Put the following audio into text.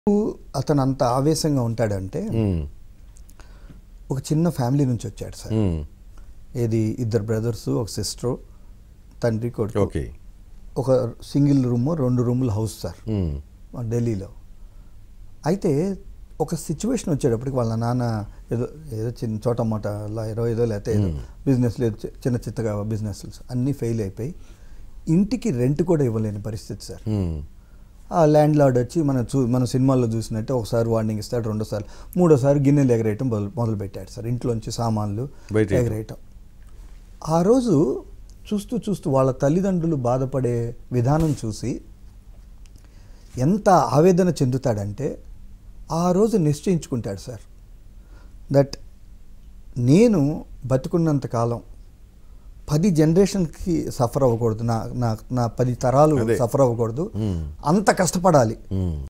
అతను అంత ఆవేశంగా ఉంటాడంటే మ్మ్. ఒక చిన్న ఫ్యామిలీ నుంచి వచ్చాడు సార్ మ్మ్. ఏది ఇద్దరు బ్రదర్స్ ఒక సిస్టర్ తండ్రి కొడుకు ఓకే ఒక సింగిల్ రూమ్ రెండు రూముల హౌస్ సార్ మ్మ్. ఢిల్లీలో అయితే ఒక సిచ్యువేషన్ వచ్చేటప్పటికి వాళ్ళ నాన్న ఏదో ఏదో చిన్న చోట మోట లాయరో ఏదో లేకపోతే ఏదో బిజినెస్ లేదు చి- చిన్న చిత్తగా బిజినెస్ అన్నీ ఫెయిల్ అయిపోయి ఇంటికి రెంట్ కూడా ఇవ్వలేని పరిస్థితి సార్ మ్మ్. ఆ ల్యాండ్ లార్డ్ వచ్చి మనం చూ మన సినిమాల్లో చూసినట్టే ఒకసారి వార్నింగ్ ఇస్తాడు రెండోసారి మూడోసారి గిన్నెలు ఎగరేయటం మొదలు మొదలు పెట్టాడు సార్ ఇంట్లోంచి సామాన్లు బయట ఎగరేయటం ఆ రోజు చూస్తూ చూస్తూ వాళ్ళ తల్లిదండ్రులు బాధపడే విధానం చూసి ఎంత ఆవేదన చెందుతాడంటే ఆ రోజు నిశ్చయించుకుంటాడు సార్ దట్ నేను బతుకున్నంత కాలం పది జనరేషన్కి సఫర్ అవ్వకూడదు నా నా నా పది తరాలు అదే. సఫర్ అవ్వకూడదు మ్మ్. అంత కష్టపడాలి మ్మ్.